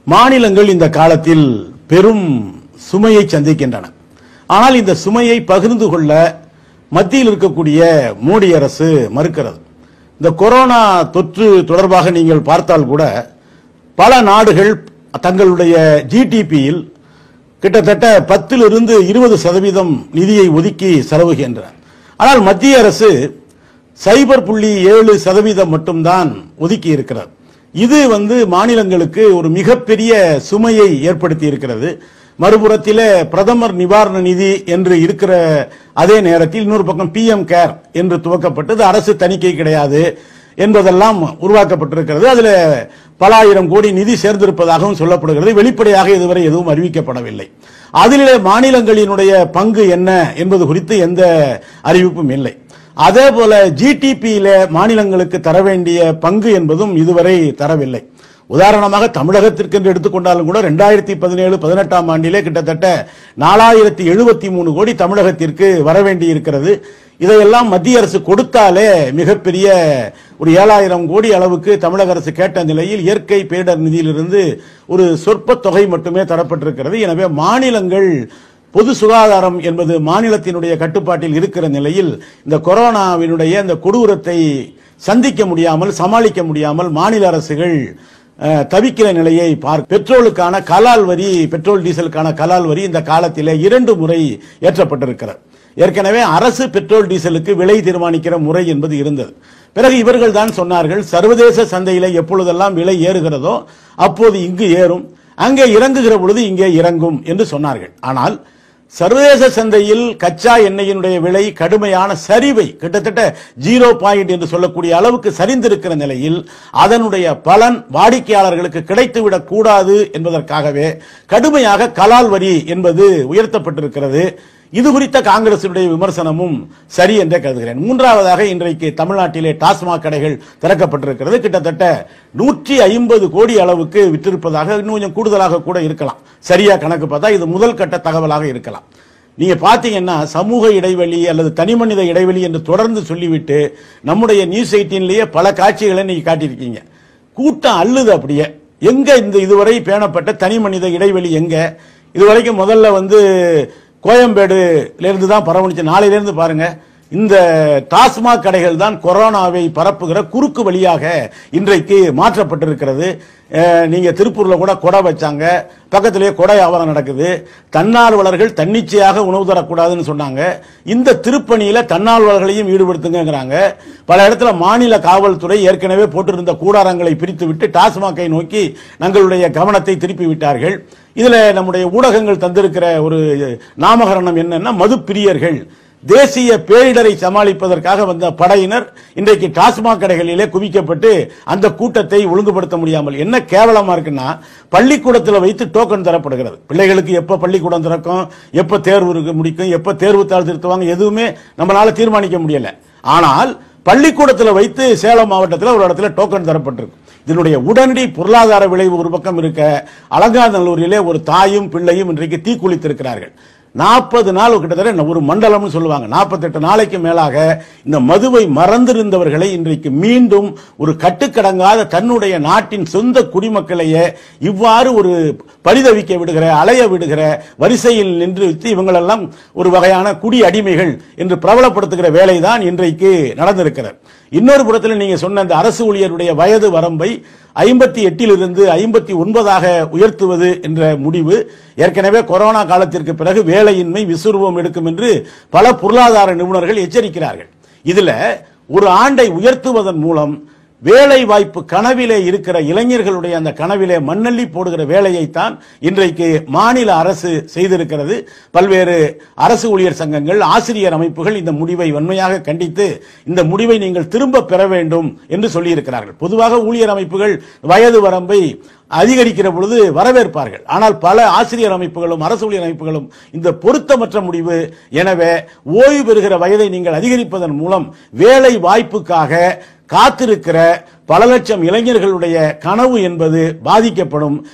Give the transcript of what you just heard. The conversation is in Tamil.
மாநிலங்கள் இந்த காலத்தில் பெரும் சுமையை சந்திக்கின்றன ஆனால் இந்த சுமையை பகிர்ந்து கொள்ள மத்தியில் இருக்கக்கூடிய மோடி அரசு மறுக்கிறது இந்த கொரோனா தொற்று தொடர்பாக நீங்கள் பார்த்தால் கூட பல நாடுகள் தங்களுடைய ஜிடிபியில் கிட்டத்தட்ட பத்திலிருந்து இருபது சதவீதம் நிதியை ஒதுக்கி செலவுகின்றன ஆனால் மத்திய அரசு சைபர் புள்ளி ஏழு சதவீதம் மட்டும்தான் ஒதுக்கி இருக்கிறது இது வந்து மாநிலங்களுக்கு ஒரு மிகப்பெரிய சுமையை ஏற்படுத்தி இருக்கிறது மறுபுறத்திலே பிரதமர் நிவாரண நிதி என்று இருக்கிற அதே நேரத்தில் இன்னொரு பக்கம் பிஎம் கேர் என்று துவக்கப்பட்டது அரசு தணிக்கை கிடையாது என்பதெல்லாம் உருவாக்கப்பட்டிருக்கிறது அதுல பல ஆயிரம் கோடி நிதி சேர்ந்திருப்பதாகவும் சொல்லப்படுகிறது வெளிப்படையாக இதுவரை எதுவும் அறிவிக்கப்படவில்லை அதிலே மாநிலங்களினுடைய பங்கு என்ன என்பது குறித்து எந்த அறிவிப்பும் இல்லை அதே போல ஜிடிபியில மாநிலங்களுக்கு தர வேண்டிய பங்கு என்பதும் இதுவரை தரவில்லை உதாரணமாக தமிழகத்திற்கு என்று எடுத்துக்கொண்டாலும் கூட ரெண்டாயிரத்தி பதினேழு பதினெட்டாம் ஆண்டிலே கிட்டத்தட்ட நாலாயிரத்தி எழுபத்தி மூணு கோடி தமிழகத்திற்கு வர வேண்டி இருக்கிறது இதையெல்லாம் மத்திய அரசு கொடுத்தாலே மிகப்பெரிய ஒரு ஏழாயிரம் கோடி அளவுக்கு தமிழக அரசு கேட்ட நிலையில் இயற்கை பேரிடர் நிதியிலிருந்து ஒரு சொற்ப தொகை மட்டுமே தரப்பட்டிருக்கிறது எனவே மாநிலங்கள் பொது சுகாதாரம் என்பது மாநிலத்தினுடைய கட்டுப்பாட்டில் இருக்கிற நிலையில் இந்த கொரோனாவினுடைய இந்த கொடூரத்தை சந்திக்க முடியாமல் சமாளிக்க முடியாமல் மாநில அரசுகள் அஹ், தவிக்கிற நிலையை பார்க்க பெட்ரோலுக்கான கலால் வரி பெட்ரோல் டீசலுக்கான கலால் வரி இந்த காலத்திலே இரண்டு முறை ஏற்றப்பட்டிருக்கிறது ஏற்கனவே அரசு பெட்ரோல் டீசலுக்கு விலை தீர்மானிக்கிற முறை என்பது இருந்தது பிறகு இவர்கள் தான் சொன்னார்கள் சர்வதேச சந்தையில எப்பொழுதெல்லாம் விலை ஏறுகிறதோ அப்போது இங்கு ஏறும் அங்கே இறங்குகிற பொழுது இங்கே இறங்கும் என்று சொன்னார்கள் ஆனால் சர்வதேச சந்தையில் கச்சா எண்ணெயினுடைய விலை கடுமையான சரிவை கிட்டத்தட்ட ஜீரோ பாயிண்ட் என்று சொல்லக்கூடிய அளவுக்கு சரிந்திருக்கிற நிலையில் அதனுடைய பலன் வாடிக்கையாளர்களுக்கு கிடைத்துவிடக் கூடாது என்பதற்காகவே கடுமையாக கலால் வரி என்பது உயர்த்தப்பட்டிருக்கிறது இது குறித்த காங்கிரசினுடைய விமர்சனமும் சரி என்றே கருதுகிறேன் மூன்றாவதாக இன்றைக்கு தமிழ்நாட்டிலே டாஸ்மாக் கடைகள் திறக்கப்பட்டிருக்கிறது கிட்டத்தட்ட நூற்றி ஐம்பது கோடி அளவுக்கு விற்றிருப்பதாக இன்னும் கொஞ்சம் கூடுதலாக கூட இருக்கலாம் சரியா கணக்கு பார்த்தா இது முதல் கட்ட தகவலாக இருக்கலாம் நீங்க பாத்தீங்கன்னா சமூக இடைவெளி அல்லது தனிமனித இடைவெளி என்று தொடர்ந்து சொல்லிவிட்டு நம்முடைய நியூஸ் எயிட்டீன்லயே பல காட்சிகளை நீங்க காட்டியிருக்கீங்க கூட்டம் அள்ளுது அப்படியே எங்க இந்த இதுவரை பேணப்பட்ட தனி மனித இடைவெளி எங்க இதுவரைக்கும் முதல்ல வந்து கோயம்பேடுல இருந்து தான் பரவணிச்சு நாளையில இருந்து பாருங்க இந்த டாஸ்மாக் கடைகள் தான் கொரோனாவை பரப்புகிற குறுக்கு வழியாக இன்றைக்கு மாற்றப்பட்டிருக்கிறது அஹ், நீங்க திருப்பூர்ல கூட கொடை வச்சாங்க பக்கத்திலேயே கொடை வியாபாரம் நடக்குது தன்னார்வலர்கள் தன்னிச்சையாக உணவு தரக்கூடாதுன்னு சொன்னாங்க இந்த திருப்பணியில தன்னார்வலர்களையும் ஈடுபடுத்துங்கிறாங்க பல இடத்துல மாநில காவல்துறை ஏற்கனவே போட்டிருந்த கூடாரங்களை பிரித்து விட்டு டாஸ்மாகை நோக்கி தங்களுடைய கவனத்தை திருப்பி விட்டார்கள் இதுல நம்முடைய ஊடகங்கள் தந்திருக்கிற ஒரு நாமகரணம் என்னன்னா மது பிரியர்கள் தேசிய பேரிடரை சமாளிப்பதற்காக வந்த படையினர் இன்றைக்கு டாஸ்மாக் கடைகளிலே குவிக்கப்பட்டு அந்த கூட்டத்தை ஒழுங்குபடுத்த முடியாமல் என்ன கேவலமா இருக்குன்னா பள்ளிக்கூடத்தில் வைத்து டோக்கன் தரப்படுகிறது பிள்ளைகளுக்கு எப்ப பள்ளிக்கூடம் திறக்கும் எப்ப தேர்வு இருக்கு முடிக்கும் எப்ப தேர்வு தாள் திருத்துவாங்க எதுவுமே நம்மளால தீர்மானிக்க முடியல ஆனால் பள்ளிக்கூடத்தில் வைத்து சேலம் மாவட்டத்தில் ஒரு இடத்துல டோக்கன் தரப்பட்டிருக்கு இதனுடைய உடனடி பொருளாதார விளைவு ஒரு பக்கம் இருக்க அலங்காநல்லூரிலே ஒரு தாயும் பிள்ளையும் இன்றைக்கு தீக்குளித்திருக்கிறார்கள் நாற்பது நாள் கிட்டத்தட்ட ஒரு மண்டலம்னு சொல்லுவாங்க நாற்பத்தெட்டு நாளைக்கு மேலாக இந்த மதுவை மறந்திருந்தவர்களை இன்றைக்கு மீண்டும் ஒரு கட்டுக்கடங்காத தன்னுடைய நாட்டின் சொந்த குடிமக்களையே இவ்வாறு ஒரு பரிதவிக்க விடுகிற அலைய விடுகிற வரிசையில் நின்று வைத்து இவங்களெல்லாம் ஒரு வகையான குடி அடிமைகள் என்று பிரபலப்படுத்துகிற வேலைதான் இன்றைக்கு நடந்திருக்கிறது இன்னொரு புறத்தில் நீங்க சொன்ன அந்த அரசு ஊழியருடைய வயது வரம்பை ஐம்பத்தி எட்டிலிருந்து ஐம்பத்தி ஒன்பதாக உயர்த்துவது என்ற முடிவு ஏற்கனவே கொரோனா காலத்திற்கு பிறகு வேலையின்மை விசுருவம் எடுக்கும் என்று பல பொருளாதார நிபுணர்கள் எச்சரிக்கிறார்கள் இதுல ஒரு ஆண்டை உயர்த்துவதன் மூலம் வேலை வாய்ப்பு கனவிலே இருக்கிற இளைஞர்களுடைய அந்த கனவிலே மண்ணள்ளி போடுகிற வேலையைத்தான் இன்றைக்கு மாநில அரசு செய்திருக்கிறது பல்வேறு அரசு ஊழியர் சங்கங்கள் ஆசிரியர் அமைப்புகள் இந்த முடிவை வன்மையாக கண்டித்து இந்த முடிவை நீங்கள் திரும்ப பெற வேண்டும் என்று சொல்லியிருக்கிறார்கள் பொதுவாக ஊழியர் அமைப்புகள் வயது வரம்பை அதிகரிக்கிற பொழுது வரவேற்பார்கள் ஆனால் பல ஆசிரியர் அமைப்புகளும் அரசு ஊழியர் அமைப்புகளும் இந்த பொருத்தமற்ற முடிவு எனவே ஓய்வு பெறுகிற வயதை நீங்கள் அதிகரிப்பதன் மூலம் வேலை வாய்ப்புக்காக காத்திருக்கிற பல லட்சம் இளைஞர்களுடைய கனவு என்பது பாதிக்கப்படும்